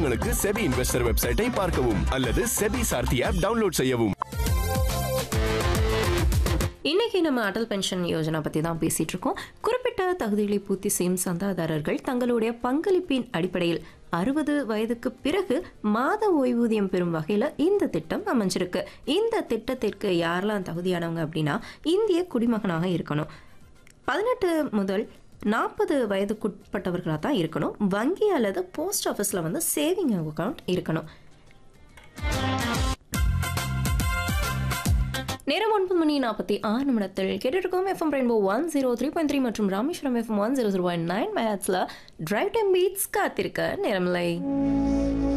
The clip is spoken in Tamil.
விவரங்களுக்கு செபி இன்வெஸ்டர் வெப்சைட்டை பார்க்கவும் அல்லது செபி சார்த்தி ஆப் டவுன்லோட் செய்யவும் இன்னைக்கு நம்ம அடல் பென்ஷன் யோஜனா பற்றி தான் பேசிட்டு இருக்கோம் குறிப்பிட்ட தகுதிகளை பூர்த்தி செய்யும் சந்தாதாரர்கள் தங்களுடைய பங்களிப்பின் அடிப்படையில் அறுபது வயதுக்கு பிறகு மாத ஓய்வூதியம் பெறும் வகையில் இந்த திட்டம் அமைஞ்சிருக்கு இந்த திட்டத்திற்கு யாரெல்லாம் தகுதியானவங்க அப்படின்னா இந்திய குடிமகனாக இருக்கணும் பதினெட்டு முதல் நாற்பது வயதுக்குட்பட்டவர்களாக தான் இருக்கணும் வங்கி அல்லது போஸ்ட் ஆஃபீஸில் வந்து சேவிங் அக்கௌண்ட் இருக்கணும் நேரம் ஒன்பது மணி நாற்பத்தி ஆறு நிமிடத்தில் கேட்டுருக்கோம் FM rainbow one zero three point three மற்றும் Rameswaram FM one zero zero point nine மேட்ஸில் டிரைவ் டைம் பீட்ஸ் காத்திருக்க நேரமில்லை